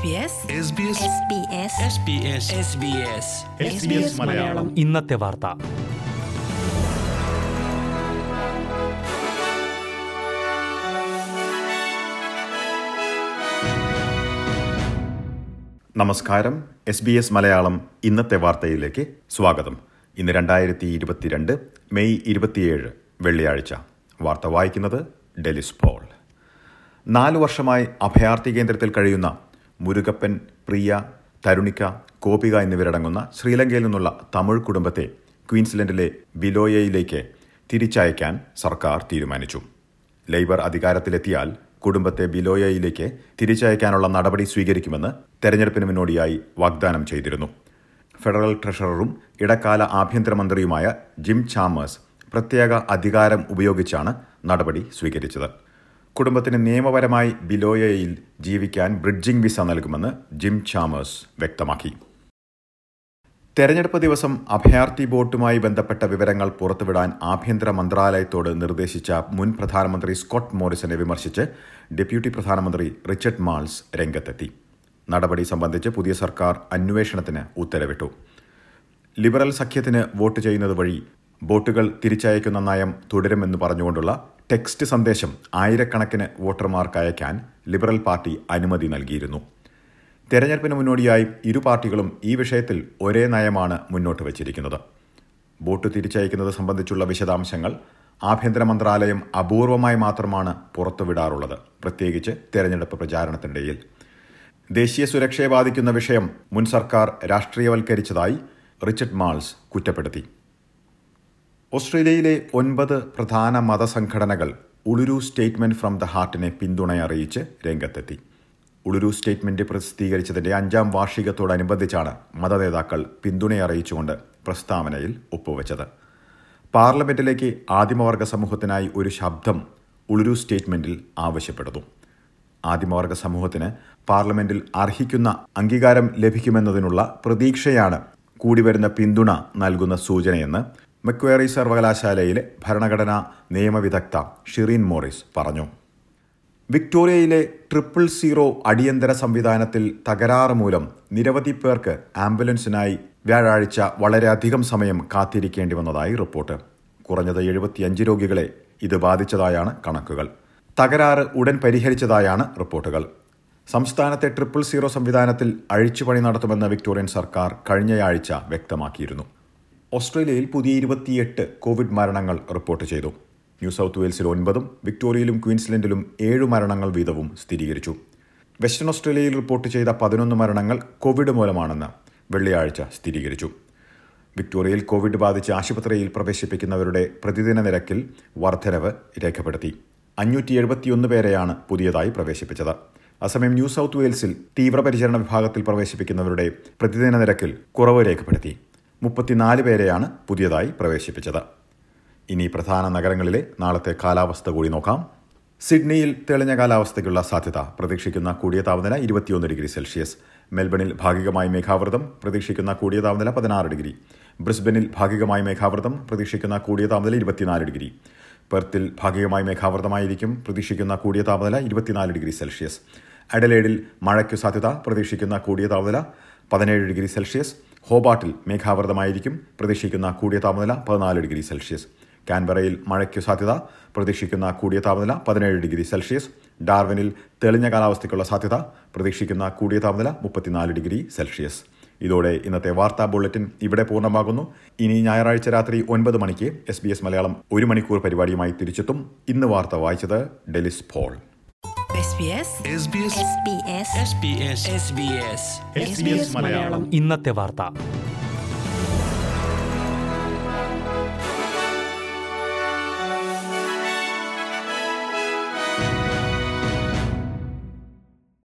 മലയാളം ഇന്നത്തെ വാർത്ത നമസ്കാരം എസ് ബി എസ് മലയാളം ഇന്നത്തെ വാർത്തയിലേക്ക് സ്വാഗതം ഇന്ന് രണ്ടായിരത്തി ഇരുപത്തിരണ്ട് മെയ് ഇരുപത്തിയേഴ് വെള്ളിയാഴ്ച വാർത്ത വായിക്കുന്നത് ഡെലിസ് പോൾ നാലു വർഷമായി അഭയാർത്ഥി കേന്ദ്രത്തിൽ കഴിയുന്ന മുരുകപ്പൻ പ്രിയ തരുണിക്ക കോപിക എന്നിവരടങ്ങുന്ന ശ്രീലങ്കയിൽ നിന്നുള്ള തമിഴ് കുടുംബത്തെ ക്വീൻസ്ലൻഡിലെ ബിലോയയിലേക്ക് തിരിച്ചയക്കാൻ സർക്കാർ തീരുമാനിച്ചു ലേബർ അധികാരത്തിലെത്തിയാൽ കുടുംബത്തെ ബിലോയയിലേക്ക് തിരിച്ചയക്കാനുള്ള നടപടി സ്വീകരിക്കുമെന്ന് തെരഞ്ഞെടുപ്പിന് മുന്നോടിയായി വാഗ്ദാനം ചെയ്തിരുന്നു ഫെഡറൽ ട്രഷററും ഇടക്കാല ആഭ്യന്തരമന്ത്രിയുമായ ജിം ചാമേഴ്സ് പ്രത്യേക അധികാരം ഉപയോഗിച്ചാണ് നടപടി സ്വീകരിച്ചത് കുടുംബത്തിന് നിയമപരമായി ബിലോയയിൽ ജീവിക്കാൻ ബ്രിഡ്ജിംഗ് വിസ നൽകുമെന്ന് ജിം ചാമേഴ്സ് വ്യക്തമാക്കി തെരഞ്ഞെടുപ്പ് ദിവസം അഭയാർത്ഥി ബോട്ടുമായി ബന്ധപ്പെട്ട വിവരങ്ങൾ പുറത്തുവിടാൻ ആഭ്യന്തര മന്ത്രാലയത്തോട് നിർദ്ദേശിച്ച മുൻ പ്രധാനമന്ത്രി സ്കോട്ട് മോറിസനെ വിമർശിച്ച് ഡെപ്യൂട്ടി പ്രധാനമന്ത്രി റിച്ചർഡ് മാൾസ് രംഗത്തെത്തി നടപടി സംബന്ധിച്ച് പുതിയ സർക്കാർ അന്വേഷണത്തിന് ഉത്തരവിട്ടു ലിബറൽ സഖ്യത്തിന് വോട്ട് ചെയ്യുന്നത് വഴി ബോട്ടുകൾ തിരിച്ചയക്കുന്ന നയം തുടരുമെന്ന് പറഞ്ഞുകൊണ്ടുള്ള ടെക്സ്റ്റ് സന്ദേശം ആയിരക്കണക്കിന് വോട്ടർമാർക്ക് അയക്കാൻ ലിബറൽ പാർട്ടി അനുമതി നൽകിയിരുന്നു തെരഞ്ഞെടുപ്പിന് മുന്നോടിയായി ഇരു പാർട്ടികളും ഈ വിഷയത്തിൽ ഒരേ നയമാണ് മുന്നോട്ട് വച്ചിരിക്കുന്നത് ബോട്ട് തിരിച്ചയക്കുന്നത് സംബന്ധിച്ചുള്ള വിശദാംശങ്ങൾ ആഭ്യന്തര മന്ത്രാലയം അപൂർവമായി മാത്രമാണ് പുറത്തുവിടാറുള്ളത് പ്രത്യേകിച്ച് തെരഞ്ഞെടുപ്പ് പ്രചാരണത്തിനിടയിൽ ദേശീയ സുരക്ഷയെ ബാധിക്കുന്ന വിഷയം മുൻ സർക്കാർ രാഷ്ട്രീയവൽക്കരിച്ചതായി റിച്ചർഡ് മാൾസ് കുറ്റപ്പെടുത്തി ഓസ്ട്രേലിയയിലെ ഒൻപത് പ്രധാന മതസംഘടനകൾ ഉളുരു സ്റ്റേറ്റ്മെന്റ് ഫ്രം ദ ഹാർട്ടിനെ പിന്തുണയറിയിച്ച് രംഗത്തെത്തി ഉളുരു സ്റ്റേറ്റ്മെന്റ് പ്രസിദ്ധീകരിച്ചതിന്റെ അഞ്ചാം വാർഷികത്തോടനുബന്ധിച്ചാണ് മതനേതാക്കൾ പിന്തുണയറിയിച്ചുകൊണ്ട് പ്രസ്താവനയിൽ ഒപ്പുവെച്ചത് പാർലമെന്റിലേക്ക് ആദിമവർഗ സമൂഹത്തിനായി ഒരു ശബ്ദം ഉളുരു സ്റ്റേറ്റ്മെന്റിൽ ആവശ്യപ്പെടുന്നു ആദിമവർഗ സമൂഹത്തിന് പാർലമെന്റിൽ അർഹിക്കുന്ന അംഗീകാരം ലഭിക്കുമെന്നതിനുള്ള പ്രതീക്ഷയാണ് കൂടിവരുന്ന പിന്തുണ നൽകുന്ന സൂചനയെന്ന് മക്വേറി സർവകലാശാലയിലെ ഭരണഘടനാ നിയമവിദഗ്ധ ഷിറീൻ മോറിസ് പറഞ്ഞു വിക്ടോറിയയിലെ ട്രിപ്പിൾ സീറോ അടിയന്തര സംവിധാനത്തിൽ തകരാറ് മൂലം നിരവധി പേർക്ക് ആംബുലൻസിനായി വ്യാഴാഴ്ച വളരെയധികം സമയം കാത്തിരിക്കേണ്ടി വന്നതായി റിപ്പോർട്ട് കുറഞ്ഞത് എഴുപത്തിയഞ്ച് രോഗികളെ ഇത് ബാധിച്ചതായാണ് കണക്കുകൾ തകരാറ് ഉടൻ പരിഹരിച്ചതായാണ് റിപ്പോർട്ടുകൾ സംസ്ഥാനത്തെ ട്രിപ്പിൾ സീറോ സംവിധാനത്തിൽ അഴിച്ചുപണി നടത്തുമെന്ന് വിക്ടോറിയൻ സർക്കാർ കഴിഞ്ഞയാഴ്ച വ്യക്തമാക്കിയിരുന്നു ഓസ്ട്രേലിയയിൽ പുതിയ ഇരുപത്തിയെട്ട് കോവിഡ് മരണങ്ങൾ റിപ്പോർട്ട് ചെയ്തു ന്യൂ സൗത്ത് വെയിൽസിൽ ഒൻപതും വിക്ടോറിയയിലും ക്വീൻസ്ലൻഡിലും ഏഴു മരണങ്ങൾ വീതവും സ്ഥിരീകരിച്ചു വെസ്റ്റേൺ ഓസ്ട്രേലിയയിൽ റിപ്പോർട്ട് ചെയ്ത പതിനൊന്ന് മരണങ്ങൾ കോവിഡ് മൂലമാണെന്ന് വെള്ളിയാഴ്ച സ്ഥിരീകരിച്ചു വിക്ടോറിയയിൽ കോവിഡ് ബാധിച്ച് ആശുപത്രിയിൽ പ്രവേശിപ്പിക്കുന്നവരുടെ പ്രതിദിന നിരക്കിൽ വർധനവ് രേഖപ്പെടുത്തി അഞ്ഞൂറ്റി എഴുപത്തിയൊന്ന് പേരെയാണ് പുതിയതായി പ്രവേശിപ്പിച്ചത് അസമയം ന്യൂ സൗത്ത് വെയിൽസിൽ തീവ്രപരിചരണ വിഭാഗത്തിൽ പ്രവേശിപ്പിക്കുന്നവരുടെ പ്രതിദിന നിരക്കിൽ കുറവ് രേഖപ്പെടുത്തി മുപ്പത്തിനാല് പേരെയാണ് പുതിയതായി പ്രവേശിപ്പിച്ചത് ഇനി പ്രധാന നഗരങ്ങളിലെ നാളത്തെ കാലാവസ്ഥ കൂടി നോക്കാം സിഡ്നിയിൽ തെളിഞ്ഞ കാലാവസ്ഥയ്ക്കുള്ള സാധ്യത പ്രതീക്ഷിക്കുന്ന കൂടിയ താപനില ഇരുപത്തിയൊന്ന് ഡിഗ്രി സെൽഷ്യസ് മെൽബണിൽ ഭാഗികമായി മേഘാവൃതം പ്രതീക്ഷിക്കുന്ന കൂടിയ താപനില പതിനാറ് ഡിഗ്രി ബ്രിസ്ബനിൽ ഭാഗികമായി മേഘാവൃതം പ്രതീക്ഷിക്കുന്ന കൂടിയ താപനില ഇരുപത്തിനാല് ഡിഗ്രി പെർത്തിൽ ഭാഗികമായി മേഘാവൃതമായിരിക്കും പ്രതീക്ഷിക്കുന്ന കൂടിയ താപനില ഇരുപത്തിനാല് ഡിഗ്രി സെൽഷ്യസ് അഡലേഡിൽ മഴയ്ക്കു സാധ്യത പ്രതീക്ഷിക്കുന്ന കൂടിയ താപനില പതിനേഴ് ഡിഗ്രി സെൽഷ്യസ് ഹോബാട്ടിൽ മേഘാവൃതമായിരിക്കും പ്രതീക്ഷിക്കുന്ന കൂടിയ താപനില പതിനാല് ഡിഗ്രി സെൽഷ്യസ് കാൻബറയിൽ മഴയ്ക്കു സാധ്യത പ്രതീക്ഷിക്കുന്ന കൂടിയ താപനില പതിനേഴ് ഡിഗ്രി സെൽഷ്യസ് ഡാർവിനിൽ തെളിഞ്ഞ കാലാവസ്ഥയ്ക്കുള്ള സാധ്യത പ്രതീക്ഷിക്കുന്ന കൂടിയ താപനില മുപ്പത്തിനാല് ഡിഗ്രി സെൽഷ്യസ് ഇതോടെ ഇന്നത്തെ വാർത്താ ബുള്ളറ്റിൻ ഇവിടെ പൂർണ്ണമാകുന്നു ഇനി ഞായറാഴ്ച രാത്രി ഒൻപത് മണിക്ക് എസ് ബി എസ് മലയാളം ഒരു മണിക്കൂർ പരിപാടിയുമായി തിരിച്ചെത്തും ഇന്ന് വാർത്ത വായിച്ചത് ഡെലിസ് പോൾ ഇന്നത്തെ വാർത്ത